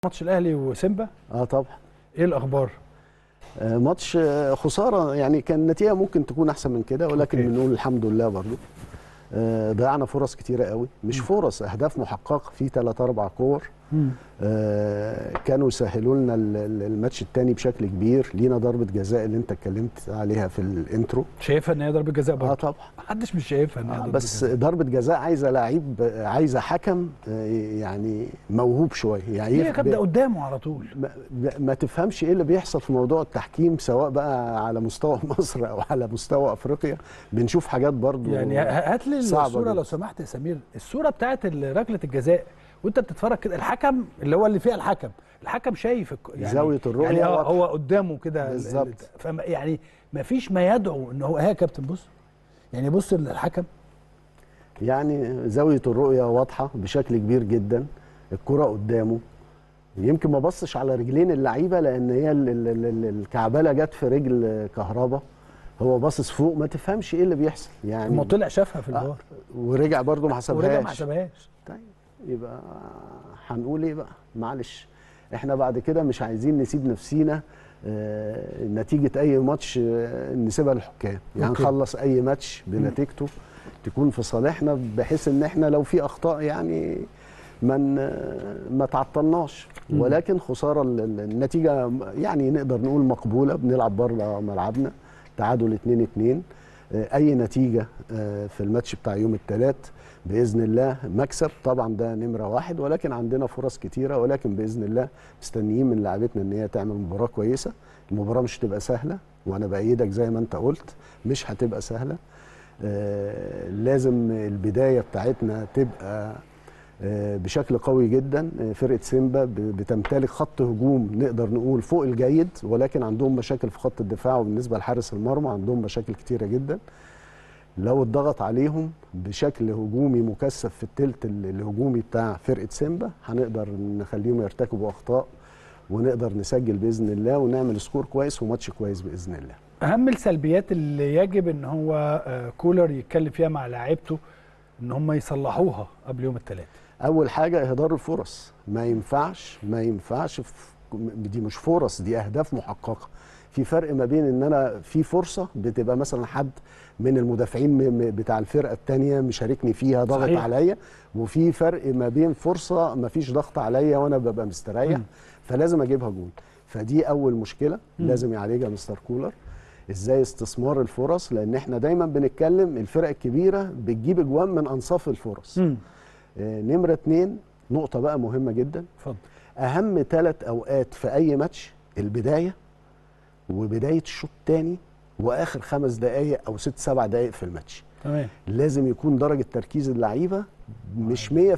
ماتش الاهلي وسيمبا اه طبعا ايه الاخبار آه ماتش آه خساره يعني كان النتيجه ممكن تكون احسن من كده ولكن أوكي. بنقول الحمد لله برضو آه ضيعنا فرص كتيره قوي مش فرص اهداف محققه في ثلاث اربع كور آه كانوا يسهلوا لنا ال- ال- الماتش الثاني بشكل كبير لينا ضربه جزاء اللي انت اتكلمت عليها في الانترو شايفها ان هي ضربه جزاء اه برضه طبعا محدش مش شايفها ان هي آه ضربه بس جزاء. ضربه جزاء عايزه لعيب آه، عايزه حكم آه، يعني موهوب شويه يعني هي يف- كانت قدامه على طول ما, ما تفهمش ايه اللي بيحصل في موضوع التحكيم سواء بقى على مستوى مصر او على مستوى افريقيا بنشوف حاجات برضو يعني ه- هات لي صعبة الصوره جدا. لو سمحت يا سمير الصوره بتاعت ال- ركله الجزاء وانت بتتفرج كده الحكم اللي هو اللي فيها الحكم الحكم شايف الك- يعني زاوية الرؤية يعني هو, واضحة. هو قدامه كده ال- ال- بالظبط. فما يعني ما فيش ما يدعو ان هو ها يا كابتن بص يعني بص للحكم يعني زاويه الرؤيه واضحه بشكل كبير جدا الكره قدامه يمكن ما بصش على رجلين اللعيبه لان هي ال- ال- ال- ال- الكعبله جت في رجل كهربا هو باصص فوق ما تفهمش ايه اللي بيحصل يعني ما طلع شافها في الفار ورجع برضه ما ورجع ما حسبهاش حسبهاش طيب يبقى هنقول ايه بقى معلش احنا بعد كده مش عايزين نسيب نفسينا آه، نتيجة أي ماتش آه، نسيبها للحكام يعني أوكي. نخلص أي ماتش بنتيجته تكون في صالحنا بحيث إن احنا لو في أخطاء يعني ما ن- ما تعطلناش مم. ولكن خسارة ال- ال- النتيجة يعني نقدر نقول مقبولة بنلعب بره ملعبنا تعادل 2 2 أي نتيجة آه، في الماتش بتاع يوم الثلاث باذن الله مكسب طبعا ده نمره واحد ولكن عندنا فرص كتيره ولكن باذن الله مستنيين من لاعبتنا ان هي تعمل مباراه كويسه المباراه مش هتبقى سهله وانا بايدك زي ما انت قلت مش هتبقى سهله آه لازم البدايه بتاعتنا تبقى آه بشكل قوي جدا آه فرقه سيمبا ب- بتمتلك خط هجوم نقدر نقول فوق الجيد ولكن عندهم مشاكل في خط الدفاع وبالنسبه لحارس المرمى عندهم مشاكل كتيره جدا لو اتضغط عليهم بشكل هجومي مكثف في التلت ال- الهجومي بتاع فرقه سيمبا هنقدر نخليهم يرتكبوا اخطاء ونقدر نسجل باذن الله ونعمل سكور كويس وماتش كويس باذن الله اهم السلبيات اللي يجب ان هو آه، كولر يتكلم فيها مع لاعيبته ان هم يصلحوها قبل يوم الثلاث اول حاجه اهدار الفرص ما ينفعش ما ينفعش في دي مش فرص دي اهداف محققه في فرق ما بين ان انا في فرصه بتبقى مثلا حد من المدافعين م- م- بتاع الفرقه الثانيه مشاركني فيها ضغط صحيح. عليا وفي فرق ما بين فرصه ما فيش ضغط عليا وانا ببقى مستريح مم. فلازم اجيبها جول فدي اول مشكله مم. لازم يعالجها مستر كولر ازاي استثمار الفرص لان احنا دايما بنتكلم الفرق الكبيره بتجيب اجوان من انصاف الفرص آه، نمرة اتنين نقطة بقى مهمة جدا اتفضل أهم ثلاث أوقات في أي ماتش البداية وبداية الشوط الثاني وآخر خمس دقايق أو ست سبع دقايق في الماتش تمام لازم يكون درجة تركيز اللعيبة مش 100% 200%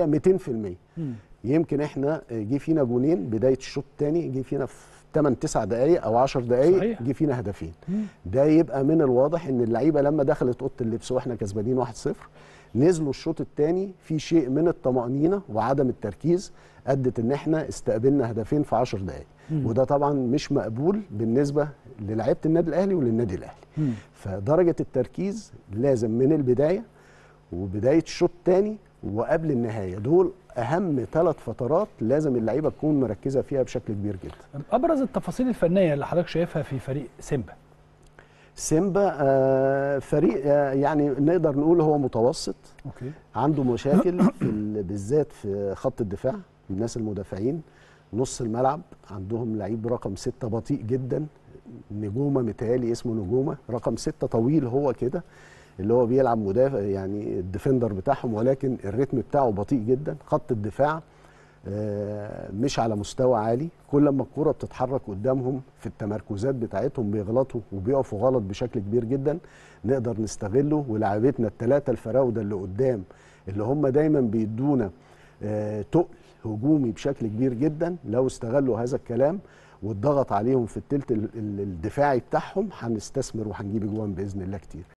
مم. يمكن احنا جه فينا جونين بداية الشوط الثاني جه فينا في 8 9 دقايق أو 10 دقايق صحيح. جه فينا هدفين مم. ده يبقى من الواضح ان اللعيبه لما دخلت اوضه اللبس واحنا كسبانين 1-0 نزلوا الشوط الثاني في شيء من الطمانينه وعدم التركيز ادت ان احنا استقبلنا هدفين في 10 دقائق مم. وده طبعا مش مقبول بالنسبه للعيبه النادي الاهلي وللنادي الاهلي مم. فدرجه التركيز لازم من البدايه وبدايه الشوط الثاني وقبل النهايه دول اهم ثلاث فترات لازم اللعيبه تكون مركزه فيها بشكل كبير جدا ابرز التفاصيل الفنيه اللي حضرتك شايفها في فريق سيمبا سيمبا آه، فريق آه، يعني نقدر نقول هو متوسط اوكي عنده مشاكل في ال- بالذات في خط الدفاع الناس المدافعين نص الملعب عندهم لعيب رقم ستة بطيء جدا نجومة متهيألي اسمه نجومة رقم ستة طويل هو كده اللي هو بيلعب مدافع يعني الديفندر بتاعهم ولكن الريتم بتاعه بطيء جدا خط الدفاع آه، مش على مستوى عالي كل ما الكرة بتتحرك قدامهم في التمركزات بتاعتهم بيغلطوا وبيقفوا غلط بشكل كبير جدا نقدر نستغله ولاعيبتنا الثلاثة الفراودة اللي قدام اللي هم دايما بيدونا آه، تقل هجومي بشكل كبير جدا لو استغلوا هذا الكلام واتضغط عليهم في التلت ال- ال- الدفاعي بتاعهم هنستثمر وهنجيب اجوان باذن الله كتير